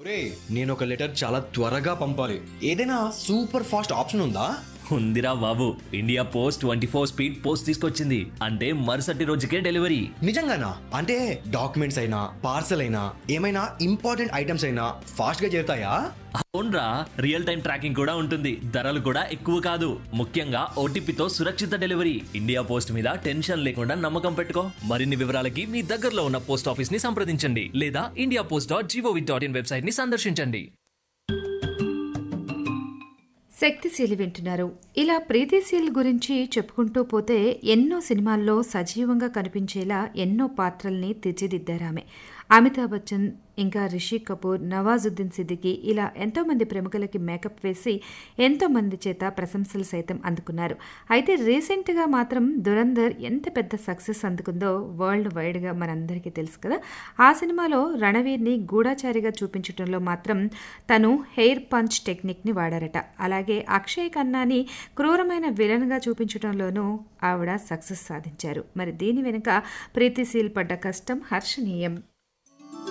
ఒరే నేను ఒక లెటర్ చాలా త్వరగా పంపాలి ఏదైనా సూపర్ ఫాస్ట్ ఆప్షన్ ఉందా ఉందిరా బాబు India Post twenty four Speed Post తీసుకొచ్చింది అంటే మరుసటి రోజుకే డెలివరీ నిజంగానా అంటే డాక్యుమెంట్స్ అయినా పార్సల్ అయినా ఏమైనా ఇంపార్టెంట్ ఐటమ్స్ అయినా ఫాస్ట్ గా చేరుతాయా అవునరా రియల్ టైం ట్రాకింగ్ కూడా ఉంటుంది ధరలు కూడా ఎక్కువ కాదు ముఖ్యంగా ఓటీపీతో సురక్షిత డెలివరీ ఇండియా పోస్ట్ మీద టెన్షన్ లేకుండా నమ్మకం పెట్టుకో మరిన్ని వివరాలకి మీ దగ్గరలో ఉన్న పోస్ట్ ఆఫీస్ ని సంప్రదించండి లేదా India Post dot G O V dot in website ని సందర్శించండి శక్తిశీలి వింటున్నారు ఇలా ప్రీతిశీల్ గురించి చెప్పుకుంటూ పోతే ఎన్నో సినిమాల్లో సజీవంగా కనిపించేలా ఎన్నో పాత్రల్ని తీర్చిదిద్దారామె అమితాబ్ బచ్చన్ ఇంకా రిషి కపూర్ నవాజుద్దీన్ సిద్దికి ఇలా ఎంతోమంది ప్రముఖులకి మేకప్ వేసి ఎంతోమంది చేత ప్రశంసలు సైతం అందుకున్నారు అయితే రీసెంట్గా మాత్రం దురంధర్ ఎంత పెద్ద సక్సెస్ అందుకుందో వరల్డ్ వైడ్గా మనందరికీ తెలుసు కదా ఆ సినిమాలో రణవీర్ని గూఢాచారిగా చూపించడంలో మాత్రం తను హెయిర్ పంచ్ టెక్నిక్ని వాడారట అలాగే అక్షయ్ ఖన్నాని క్రూరమైన విలన్గా చూపించడంలోనూ ఆవిడ సక్సెస్ సాధించారు మరి దీని వెనుక ప్రీతిశీల్ పడ్డ కష్టం హర్షణీయం